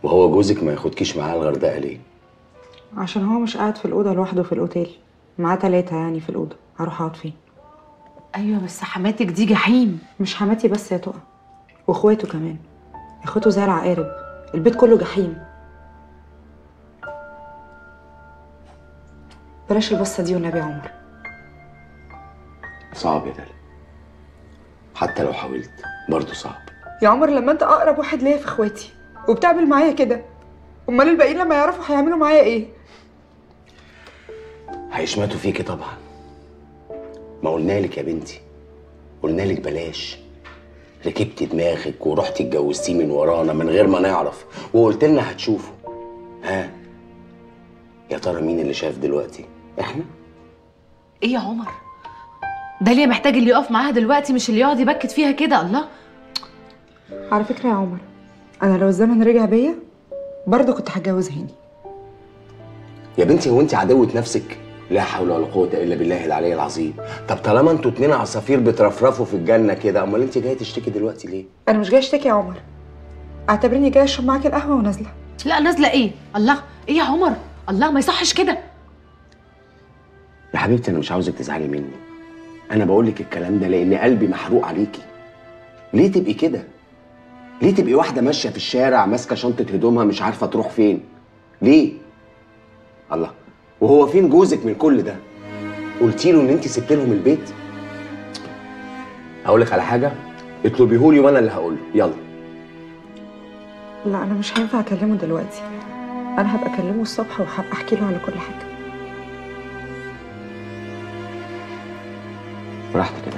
وهو جوزك ما ياخدكيش معاه الغردقه ليه عشان هو مش قاعد في الأوضة لوحده في الأوتيل معاه تلاتة يعني في الأوضة هروح أقعد فين ايوه بس حماتك دي جحيم مش حماتي بس يا تقى واخواته كمان اخواته زي العقارب البيت كله جحيم بلاش البصة دي والنبي يا عمر صعب يا داليا حتى لو حاولت برضه صعب يا عمر لما انت اقرب واحد ليا في اخواتي وبتعمل معايا كده امال الباقيين لما يعرفوا هيعملوا معايا ايه هيشمتوا فيكي طبعا ما قلنا لك يا بنتي قلنا لك بلاش ركبتي دماغك ورحتي اتجوزتيه من ورانا من غير ما نعرف وقلت لنا هتشوفوا ها يا ترى مين اللي شاف دلوقتي احنا ايه يا عمر داليا محتاج اللي يقف معاها دلوقتي مش اللي يقعد يبكت فيها كده الله على فكرة يا عمر انا لو الزمن رجع بيا برضه كنت هتجوز هاني يا بنتي هو انت عدوة نفسك لا حول ولا قوة الا بالله العلي العظيم طب طالما انتوا اتنين عصافير بترفرفوا في الجنة كده امال انت جاية تشتكي دلوقتي ليه انا مش جايه اشتكي يا عمر اعتبرني جايه اشرب معاك القهوه ونازله لا نازله ايه الله ايه يا عمر الله ما يصحش كده يا حبيبتي انا مش عاوزك تزعلي مني انا بقول لك الكلام ده لان قلبي محروق عليكي ليه تبقي كده ليه تبقي واحده ماشيه في الشارع ماسكه شنطه هدومها مش عارفه تروح فين ليه الله وهو فين جوزك من كل ده قلتي له ان انت سبت لهم البيت هقول لك على حاجه اطلبيهولي وانا اللي هقول له يلا لا انا مش هينفع اكلمه دلوقتي انا هبقى اكلمه الصبح وهبقى احكي له على كل حاجه براحتك يا